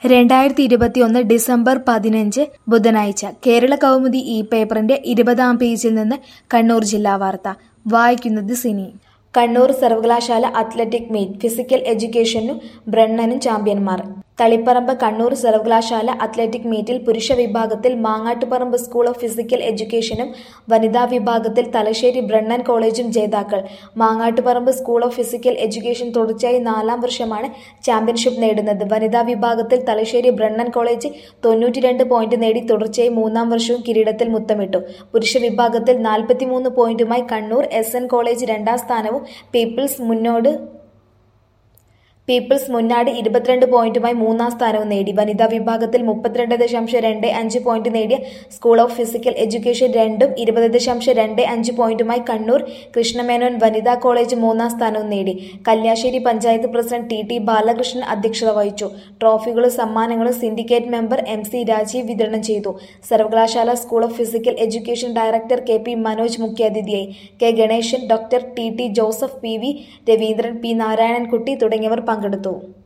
രണ്ടായിരത്തി ഇരുപത്തിയൊന്ന് ഡിസംബർ പതിനഞ്ച് ബുധനാഴ്ച കേരള കൗമുദി ഈ പേപ്പറിന്റെ ഇരുപതാം പേജിൽ നിന്ന് കണ്ണൂർ ജില്ലാ വാർത്ത വായിക്കുന്നത് സിനി കണ്ണൂർ സർവകലാശാല അത്ലറ്റിക് മീറ്റ് ഫിസിക്കൽ എഡ്യൂക്കേഷനും ബ്രണ്ണനും ചാമ്പ്യന്മാർ തളിപ്പറമ്പ് കണ്ണൂർ സർവകലാശാല അത്ലറ്റിക് മീറ്റിൽ പുരുഷ വിഭാഗത്തിൽ മാങ്ങാട്ടുപറമ്പ് സ്കൂൾ ഓഫ് ഫിസിക്കൽ എഡ്യൂക്കേഷനും വനിതാ വിഭാഗത്തിൽ തലശ്ശേരി ബ്രണ്ണൻ കോളേജും ജേതാക്കൾ Mangattuparamba school of physical education തുടർച്ചയായി നാലാം വർഷമാണ് ചാമ്പ്യൻഷിപ്പ് നേടുന്നത് വനിതാ വിഭാഗത്തിൽ തലശ്ശേരി ബ്രണ്ണൻ കോളേജ് തൊണ്ണൂറ്റിരണ്ട് പോയിന്റ് നേടി തുടർച്ചയായി മൂന്നാം വർഷവും കിരീടത്തിൽ മുത്തമിട്ടു പുരുഷ വിഭാഗത്തിൽ നാൽപ്പത്തിമൂന്ന് പോയിന്റുമായി കണ്ണൂർ എസ് എൻ കോളേജ് രണ്ടാം സ്ഥാനവും പീപ്പിൾസ് മുന്നോട് പീപ്പിൾസ് മുന്നാട് ഇരുപത്തിരണ്ട് പോയിന്റുമായി മൂന്നാം സ്ഥാനവും നേടി വനിതാ വിഭാഗത്തിൽ മുപ്പത്തിരണ്ട് ദശാംശം രണ്ട് അഞ്ച് പോയിന്റ് നേടിയ സ്കൂൾ ഓഫ് ഫിസിക്കൽ എഡ്യൂക്കേഷൻ രണ്ടും ഇരുപത് ദശാംശം രണ്ട് അഞ്ച് പോയിന്റുമായി കണ്ണൂർ കൃഷ്ണമേനോൻ വനിതാ കോളേജ് മൂന്നാം സ്ഥാനവും നേടി Kalliasseri panchayat president T T Balakrishnan അധ്യക്ഷത വഹിച്ചു ട്രോഫികളും സമ്മാനങ്ങളും syndicate member M C Rajeev വിതരണം ചെയ്തു സർവകലാശാല school of physical education director K P Manoj മുഖ്യാതിഥിയായി K Ganesan doctor T T Joseph P V Raveendran P Narayanankutty തുടങ്ങിയവർ പങ്കെടുത്തു